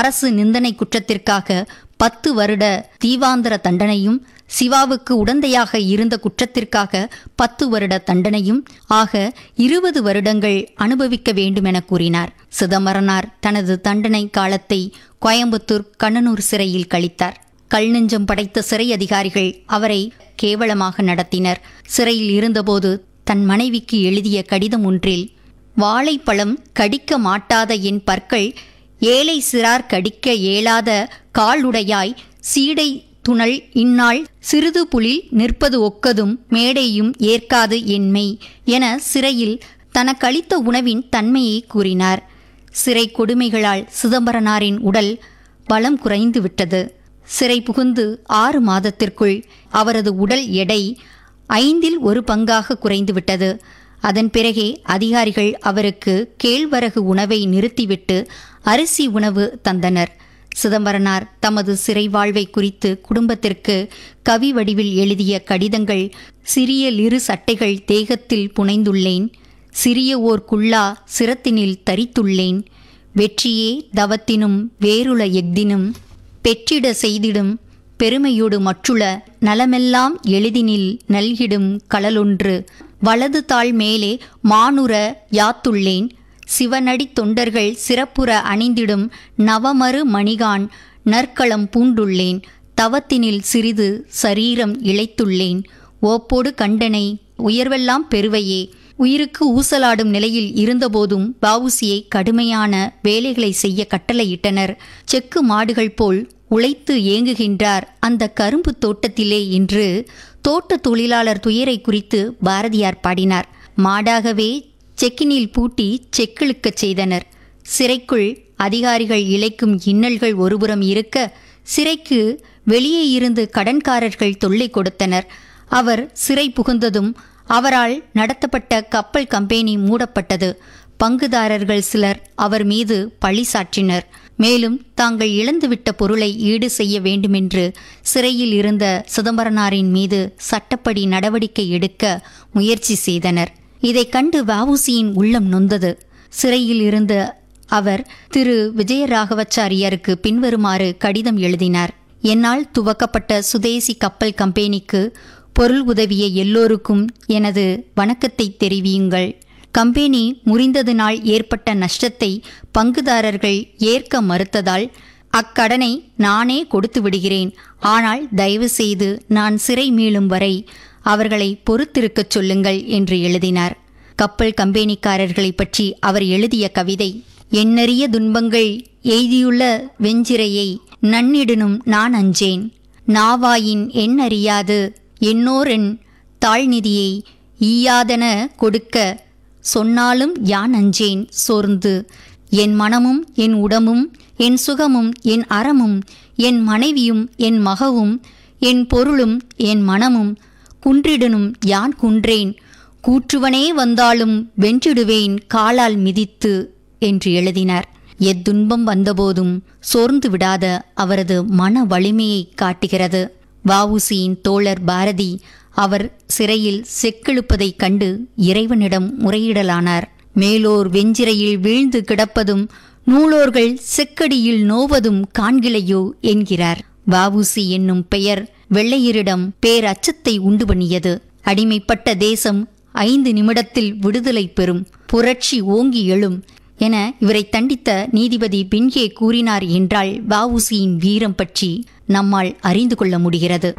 அரசு நிந்தனை குற்றத்திற்காக பத்து வருட தீவாந்திர தண்டனையும் சிவாவுக்கு உடந்தையாக இருந்த குற்றத்திற்காக பத்து வருட தண்டனையும் ஆக இருபது வருடங்கள் அனுபவிக்க வேண்டும் என கூறினார் சிதம்பரனார் தனது தண்டனை காலத்தை கோயம்புத்தூர் கண்ணனூர் சிறையில் கழித்தார் கல் நெஞ்சம் படைத்த சிறை அதிகாரிகள் அவரை கேவலமாக நடத்தினர் சிறையில் இருந்தபோது தன் மனைவிக்கு எழுதிய கடிதம் ஒன்றில் வாழைப்பழம் கடிக்க மாட்டாத என் பற்கள் ஏழை சிறார் கடிக்க இயலாத காலுடையாய் சீடை துணல் இந்நாள் சிறிது புலில் நிற்பது ஒக்கதும் மேடையும் ஏற்காது என்மை என சிறையில் தனக்களித்த உணவின் தன்மையை கூறினார் சிறை கொடுமைகளால் சிதம்பரனாரின் உடல் பலம் குறைந்து விட்டது சிறை புகுந்து ஆறு மாதத்திற்குள் அவரது உடல் எடை ஐந்தில் ஒரு பங்காக குறைந்துவிட்டது அதன் பிறகே அதிகாரிகள் அவருக்கு கேழ்வரகு உணவை நிறுத்திவிட்டு அரிசி உணவு தந்தனர் சிதம்பரனார் தமது சிறை வாழ்வை குறித்து குடும்பத்திற்கு கவி வடிவில் எழுதிய கடிதங்கள் சிறிய லிரு சட்டைகள் தேகத்தில் புனைந்துள்ளேன் சிறிய ஓர் குள்ளா சிரத்தினில் தரித்துள்ளேன் வெற்றியே தவத்தினும் வேறுள எஃதினும் பெற்றிட செய்திடும் பெருமையோடு மற்றுள நலமெல்லாம் எளிதினில் நல்கிடும் களலொன்று வலது தாள் மேலே மானுர யாத்துள்ளேன் சிவனடி தொண்டர்கள் சிறப்புற அணிந்திடும் நவமறு மணிகான் நற்களம் பூண்டுள்ளேன் தவத்தினில் சிறிது சரீரம் இழைத்துள்ளேன் ஓப்போடு கண்டனை உயர்வெல்லாம் பெருவையே உயிருக்கு ஊசலாடும் நிலையில் இருந்தபோதும் வவுசியை கடுமையான வேலைகளை செய்ய கட்டளையிட்டனர் செக்கு மாடுகள் போல் உழைத்து ஏங்குகின்றார் அந்த கரும்பு தோட்டத்திலே என்று தோட்ட தொழிலாளர் துயரை குறித்து பாரதியார் பாடினார் மாடாகவே செக்கினில் பூட்டி செக்கிழுக்கச் செய்தனர் சிறைக்குள் அதிகாரிகள் இழைக்கும் இன்னல்கள் ஒருபுறம் இருக்க சிறைக்கு வெளியே இருந்து கடன்காரர்கள் தொல்லை கொடுத்தனர் அவர் சிறை புகுந்ததும் அவரால் நடத்தப்பட்ட கப்பல் கம்பெனி மூடப்பட்டது பங்குதாரர்கள் சிலர் அவர் மீது பழி சாற்றினர் மேலும் தாங்கள் இழந்துவிட்ட பொருளை ஈடு செய்ய வேண்டுமென்று சிறையில் இருந்த சிதம்பரனாரின் மீது சட்டப்படி நடவடிக்கை எடுக்க முயற்சி செய்தனர் இதைக் கண்டு வவுசியின் உள்ளம் நொந்தது சிறையில் இருந்த அவர் திரு விஜயராகவச்சாரியாருக்கு பின்வருமாறு கடிதம் எழுதினார் என்னால் துவக்கப்பட்ட சுதேசி கப்பல் கம்பெனிக்கு பொருள் உதவிய எல்லோருக்கும் எனது வணக்கத்தை தெரிவியுங்கள் கம்பெனி முறிந்ததினால் ஏற்பட்ட நஷ்டத்தை பங்குதாரர்கள் ஏற்க மறுத்ததால் அக்கடனை நானே கொடுத்து விடுகிறேன் ஆனால் தயவு செய்து நான் சிறை மீளும் வரை அவர்களை பொறுத்திருக்கச் சொல்லுங்கள் என்று எழுதினார் கப்பல் கம்பெனிக்காரர்களை பற்றி அவர் எழுதிய கவிதை எண்ணறிய துன்பங்கள் எய்தியுள்ள வெஞ்சிரையை நன்னிடனும் நான் அஞ்சேன் நாவாயின் என் அறியாது என்னோரென் தாழ்நிதியை ஈயாதன கொடுக்க சொன்னாலும் யான் அஞ்சேன் சோர்ந்து என் மனமும் என் உடமும் என் சுகமும் என் அறமும் என் மனைவியும் என் மகவும் என் பொருளும் என் மனமும் குன்றிடனும் யான் குன்றேன் கூற்றுவனே வந்தாலும் வென்றிடுவேன் காலால் மிதித்து என்று எழுதினார் எத்துன்பம் வந்தபோதும் சோர்ந்து விடாத அவரது மன வலிமையை காட்டுகிறது வவுசியின் தோழர் பாரதி அவர் சிறையில் செக்கெழுப்பதைக் கண்டு இறைவனிடம் முறையிடலானார் மேலோர் வெஞ்சிரையில் வீழ்ந்து கிடப்பதும் நூலோர்கள் செக்கடியில் நோவதும் காண்கிலையோ என்கிறார் வவுசி என்னும் பெயர் வெள்ளையரிடம் பேரச்சத்தை உண்டு பண்ணியது அடிமைப்பட்ட தேசம் ஐந்து நிமிடத்தில் விடுதலை பெறும் புரட்சி ஓங்கி எழும் என இவரை தண்டித்த நீதிபதி பின்கே கூறினார் என்றால் வவுசியின் வீரம் பற்றி நம்மால் அறிந்து கொள்ள முடிகிறது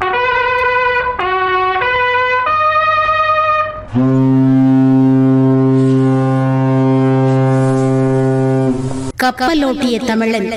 கப்பலோட்டிய தமிழன்